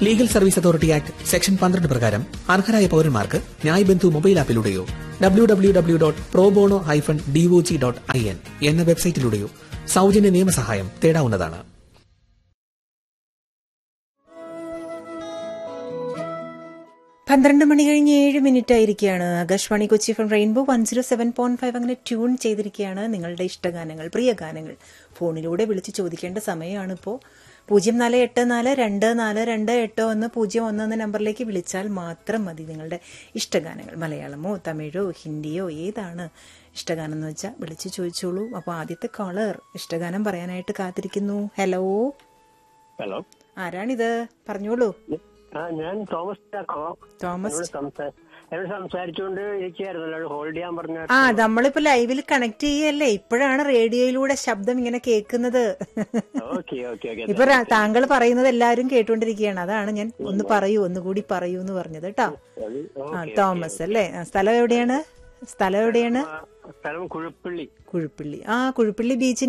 legal service authority act section പന്ത്രണ്ട് പ്രകാരം അർഹരായ പൌരന്മാർക്ക് ന്യായ് ബന്ധു മൊബൈൽ ആപ്പിലൂടെയോ W W W dot pro bono hyphen DOG dot I N എന്ന വെബ്സൈറ്റിലൂടെയോ സൗജന്യ നിയമസഹായം തേടാവുന്നതാണ് പന്ത്രണ്ട് മണി കഴിഞ്ഞ് ഏഴ് മിനിറ്റ് ആയിരിക്കുകയാണ് Akashvani Kochi from Rainbow one zero seven point five അങ്ങനെ ട്യൂൺ ചെയ്തിരിക്കുകയാണ് നിങ്ങളുടെ ഇഷ്ടഗാനങ്ങൾ പ്രിയ ഗാനങ്ങൾ ഫോണിലൂടെ വിളിച്ച് ചോദിക്കേണ്ട സമയമാണ് ഇപ്പോൾ പൂജ്യം നാല് എട്ട് നാല് രണ്ട് നാല് രണ്ട് എട്ട് ഒന്ന് പൂജ്യം ഒന്ന് എന്ന നമ്പറിലേക്ക് വിളിച്ചാൽ മാത്രം മതി നിങ്ങളുടെ ഇഷ്ടഗാനങ്ങൾ മലയാളമോ തമിഴോ ഹിന്ദിയോ ഏതാണ് ഇഷ്ടഗാനം എന്ന് വെച്ചാൽ വിളിച്ച് ചോദിച്ചോളൂ അപ്പോൾ ആദ്യത്തെ കോളർ ഇഷ്ടഗാനം പറയാനായിട്ട് കാത്തിരിക്കുന്നു ഹലോ ഹലോ ആരാണിത് പറഞ്ഞോളൂ ആ ഞാൻ തോമസ് ചാക്കോ തോമസ് എന്നോട് സംസാ- എന്നോട് സംസാരിച്ചുകൊണ്ട് ഇരിക്കുകയായിരുന്നല്ലോ ഹോൾഡ് ചെയ്യാൻ പറഞ്ഞ ആ നമ്മളിപ്പോ ലൈവിൽ കണക്ട് ചെയ്യല്ലേ ഇപ്പോഴാണ് റേഡിയോയിലൂടെ ശബ്ദം ഇങ്ങനെ കേൾക്കുന്നത് ഓക്കെ ഓക്കെ ഓക്കെ ഇപ്പൊ ര- താങ്കൾ പറയുന്നത് എല്ലാവരും കേട്ടുകൊണ്ടിരിക്കുകയാണ് അതാണ് ഞാൻ ഒന്ന് പറയൂ ഒന്നുകൂടി പറയൂ എന്ന് പറഞ്ഞത് കേട്ടോ ആ തോമസ് അല്ലേ ആ, സ്ഥലം എവിടെയാണ് സ്ഥലം എവിടെയാണ് സ്ഥലം കുഴപ്പള്ളി കുഴിപ്പള്ളി ആ കുഴിപ്പള്ളി ബീച്ചിന്